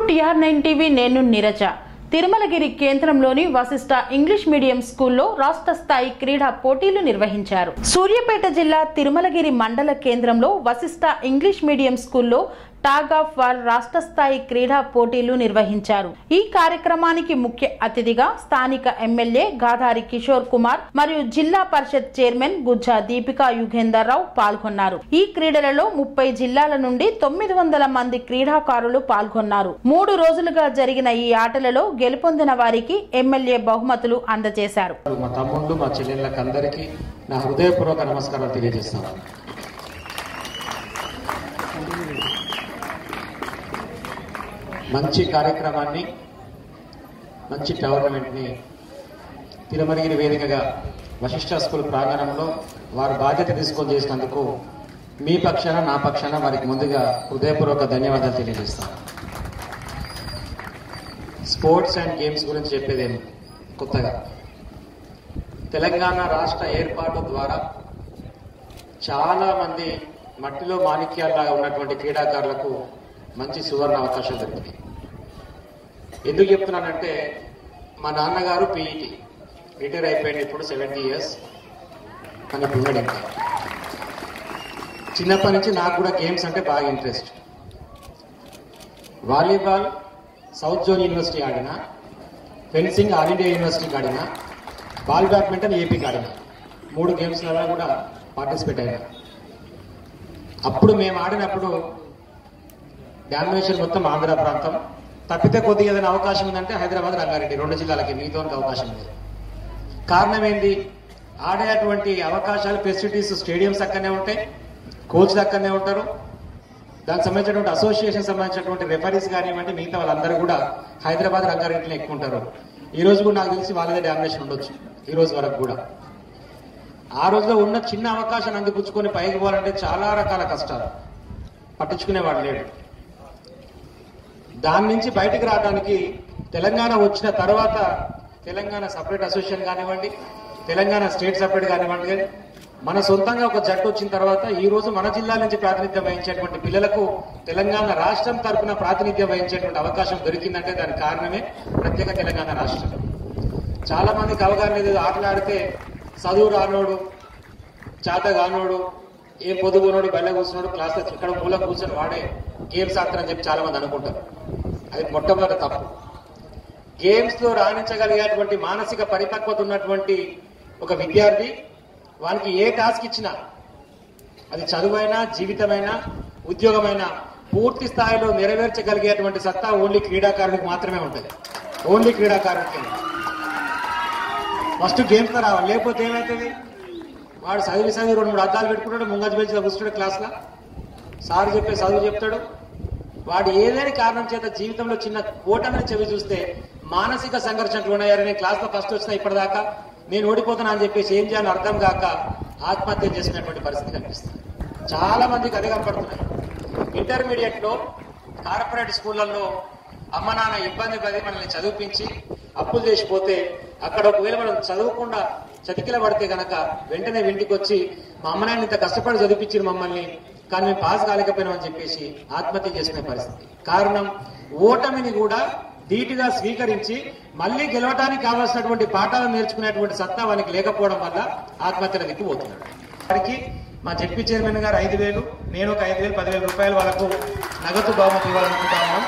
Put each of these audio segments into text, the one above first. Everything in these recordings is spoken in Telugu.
టిఆర్ నైన్ టీవీ నేను నీరజ తిరుమలగిరి కేంద్రంలోని వశిష్ట ఇంగ్లీష్ మీడియం స్కూల్లో రాష్ట్ర స్థాయి క్రీడా పోటీలు నిర్వహించారు సూర్యాపేట జిల్లా తిరుమలగిరి మండల కేంద్రంలో వశిష్ట ఇంగ్లీష్ మీడియం స్కూల్లో టాగ్ ఆఫ్ వార్ రాష్ట్ర స్థాయి క్రీడా పోటీలు నిర్వహించారు ఈ కార్యక్రమానికి ముఖ్య అతిథిగా స్థానిక ఎమ్మెల్యే గాధారి కిషోర్ కుమార్ మరియు జిల్లా పరిషత్ చైర్మన్ గుజ్జా దీపికా యుగేందర్ రావు పాల్గొన్నారు ఈ క్రీడలలో ముప్పై జిల్లాల నుండి తొమ్మిది వందల మంది క్రీడాకారులు పాల్గొన్నారు మూడు రోజులుగా జరిగిన ఈ ఆటలలో గెలుపొందిన వారికి ఎమ్మెల్యే బహుమతులు అందజేశారు మా తమ్ముళ్ళు మా చెల్లెళ్ళకి అందరికీ నా హృదయపూర్వక నమస్కారాలు తెలియజేస్తాను మంచి కార్యక్రమాన్ని మంచి టోర్నమెంట్ని తిరుమలగిరి వేదికగా వశిష్ఠ స్కూల్ ప్రాంగణంలో వారు బాధ్యత తీసుకొని చేసినందుకు మీ పక్షాన నా పక్షాన వారికి ముందుగా హృదయపూర్వక ధన్యవాదాలు తెలియజేస్తాను స్పోర్ట్స్ అండ్ గేమ్స్ గురించి చెప్పేదేమి కొత్తగా తెలంగాణ రాష్ట్ర ఏర్పాటు ద్వారా చాలా మంది మట్టిలో మాణిక్యాల్లాగా ఉన్నటువంటి క్రీడాకారులకు మంచి సువర్ణ అవకాశం దొరికింది ఎందుకు చెప్తున్నానంటే మా నాన్నగారు పీఈటీ రిటైర్ అయిపోయింది ఇప్పుడు సెవెంటీ ఇయర్స్ కానీ ఇప్పుడు ఉన్నాడు ఇంకా చిన్నప్పటి నుంచి నాకు కూడా గేమ్స్ అంటే బాగా interest volleyball south zone university ఆడిన ఫెన్సింగ్ ఆల్ ఇండియా యూనివర్సిటీకి ఆడిన బాల్ బ్యాడ్మింటన్ ఏపీకి ఆడిన మూడు గేమ్స్లలో కూడా పార్టిసిపేట్ అయినా అప్పుడు మేము ఆడినప్పుడు డామినేషన్ మొత్తం ఆంధ్ర ప్రాంతం తప్పితే కొద్దిగా ఏదైనా అవకాశం ఉందంటే హైదరాబాద్ రంగారెడ్డి రెండు జిల్లాలకి మిగతానికి అవకాశం ఉంది కారణం ఏంటి ఆడేటువంటి అవకాశాలు ఫెసిలిటీస్ స్టేడియంస్ అక్కడనే ఉంటాయి కోచ్ అక్కడనే ఉంటారు దానికి సంబంధించినటువంటి అసోసియేషన్ సంబంధించినటువంటి రెఫరీస్ కానివ్వండి మిగతా వాళ్ళందరూ కూడా హైదరాబాద్ రంగారెడ్డిలో ఎక్కువ ఉంటారు ఈ రోజు కూడా నాకు తెలిసి వాళ్ళదే డామినేషన్ ఉండొచ్చు ఈ రోజు వరకు కూడా ఆ రోజులో ఉన్న చిన్న అవకాశాన్ని అందిపుచ్చుకొని పైకి పోవాలంటే చాలా రకాల కష్టాలు పట్టించుకునేవాడు లేడు దాని నుంచి బయటకు రావడానికి తెలంగాణ వచ్చిన తర్వాత తెలంగాణ సపరేట్ అసోసియేషన్ కానివ్వండి తెలంగాణ స్టేట్ సపరేట్ కానివ్వండి మన సొంతంగా ఒక జట్టు వచ్చిన తర్వాత ఈ రోజు మన జిల్లా నుంచి ప్రాతినిధ్యం వహించేటువంటి పిల్లలకు తెలంగాణ రాష్ట్రం తరపున ప్రాతినిధ్యం వహించేటువంటి అవకాశం దొరికిందంటే దానికి కారణమే ప్రత్యేక తెలంగాణ రాష్ట్రం చాలా మందికి అవగాహన లేదు ఆటలాడితే చదువు రానోడు చేత కానోడు ఏం పొదుగునోడు బెల్ల కూర్చున్నాడు క్లాస్లో ఇక్కడ మూల కూర్చొని వాడే గేమ్స్ ఆడతారని చెప్పి చాలా మంది అనుకుంటారు అది మొట్టమొదటి తప్పు గేమ్స్ లో రాణించగలిగేటువంటి మానసిక పరిపక్వత ఉన్నటువంటి ఒక విద్యార్థి వానికి ఏ టాస్క్ ఇచ్చినా అది చదువైనా జీవితమైనా ఉద్యోగమైనా పూర్తి స్థాయిలో నెరవేర్చగలిగేటువంటి సత్తా ఓన్లీ క్రీడాకారునికి మాత్రమే ఉంటుంది ఓన్లీ క్రీడాకారునికి ఫస్ట్ గేమ్స్ లో రావాలి లేకపోతే ఏమవుతుంది వాడు చదివి చదివి రెండు మూడు అద్దాలు పెట్టుకుంటాడు ముంగజ్ బెంచ్లో కూర్చుంటాడు క్లాస్లో సార్ చెప్పే చదువు చెప్తాడు వాడు ఏదైనా కారణం చేత జీవితంలో చిన్న ఓటమిని చెవి చూస్తే మానసిక సంఘర్షణలు ఉన్నాయని క్లాస్లో ఫస్ట్ వచ్చిన ఇప్పటిదాకా నేను ఓడిపోతున్నా అని చెప్పేసి ఏం చేయాలో అర్థం కాక ఆత్మహత్య చేసినటువంటి పరిస్థితి కనిపిస్తుంది చాలా మందికి అదే కనపడుతున్నాయి ఇంటర్మీడియట్ లో కార్పొరేట్ స్కూళ్ళల్లో అమ్మ నాన్న ఇబ్బంది పడి మనల్ని చదివించి అప్పులు చేసిపోతే అక్కడ ఒకవేళ మనం చదవకుండా చతికిల పడితే గనక వెంటనే ఇంటికి వచ్చి మా అమ్మ నాన్న ఇంత కష్టపడి చదివించారు మమ్మల్ని కానీ మేము పాస్ కాలేకపోయినామని చెప్పేసి ఆత్మహత్య చేసుకునే పరిస్థితి కారణం ఓటమిని కూడా ధీటుగా స్వీకరించి మళ్ళీ గెలవడానికి కావాల్సినటువంటి పాఠాలను నేర్చుకునేటువంటి సత్తా వానికి లేకపోవడం వల్ల ఆత్మహత్యల దిక్కు పోతున్నాడు వారికి మా జడ్పీ చైర్మన్ గారు ఐదు వేలు నేను ఒక ఐదు వేలు పదివేల రూపాయలు వాళ్ళకు నగదు బహుమతి ఇవ్వాలనుకుంటా ఉన్నాం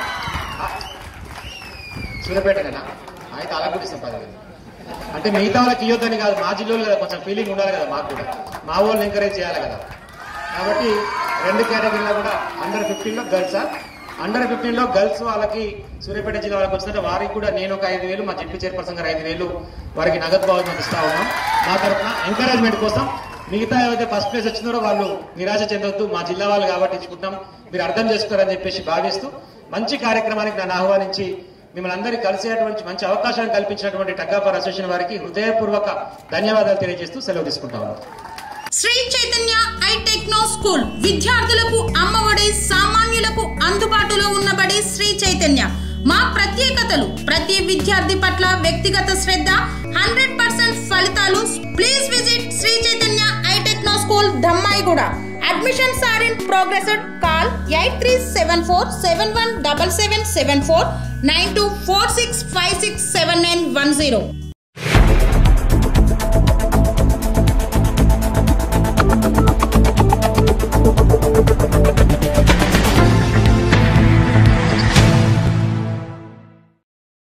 సూర్యపేటనేనా అయితే అలా కూడా ఇస్తాం పదివేలు అంటే మిగతా వాళ్ళకి ఇవ్వద్దని కాదు మా జిల్లాలో కదా కొంచెం ఫీలింగ్ ఉండాలి కదా మాకు కూడా మా వాళ్ళని ఎంకరేజ్ చేయాలి కదా కాబట్టి రెండు కేటగిరీలో కూడా అండర్ ఫిఫ్టీన్ లో గర్ల్స్ అండర్ ఫిఫ్టీన్ లో గర్ల్స్ వాళ్ళకి సూర్యాపేట జిల్లా వాళ్ళకి వచ్చినట్టు వారికి కూడా నేను ఒక ఐదు వేలు మా జడ్పీ చైర్పర్సన్ గారు ఐదు వేలు వారికి నగదు భావం ఇస్తా ఉన్నాం మా తరఫున ఎంకరేజ్మెంట్ కోసం మిగతా ఏవైతే ఫస్ట్ ప్లేస్ వచ్చినారో వాళ్ళు నిరాశ చెందొద్దు మా జిల్లా వాళ్ళు కాబట్టి ఇచ్చుకుంటాం మీరు అర్థం చేసుకుంటారని చెప్పేసి భావిస్తూ మంచి కార్యక్రమానికి నన్ను ఆహ్వానించి మిమ్మల్ని అందరికీ కలిసేటువంటి మంచి అవకాశాన్ని కల్పించినటువంటి టగ్గాపర్ అసోసియేషన్ వారికి హృదయపూర్వక ధన్యవాదాలు తెలియజేస్తూ సెలవు తీసుకుంటా ఉన్నాను Shri Chaitanya I techno school విద్యార్థులకు అమ్మఒడి సామాన్యులకు అందుబాటులో ఉన్నబడి శ్రీ చైతన్య మా ప్రత్యేకతలు ప్రతి విద్యార్థి పట్ల వ్యక్తిగత శ్రద్ధ హండ్రెడ్ పర్సెంట్ ఫలితాలు please visit Shri Chaitanya I techno school Dhammaiguda admissions are in progress call call eight three seven four seven one double seven seven four nine two four six five six seven nine one zero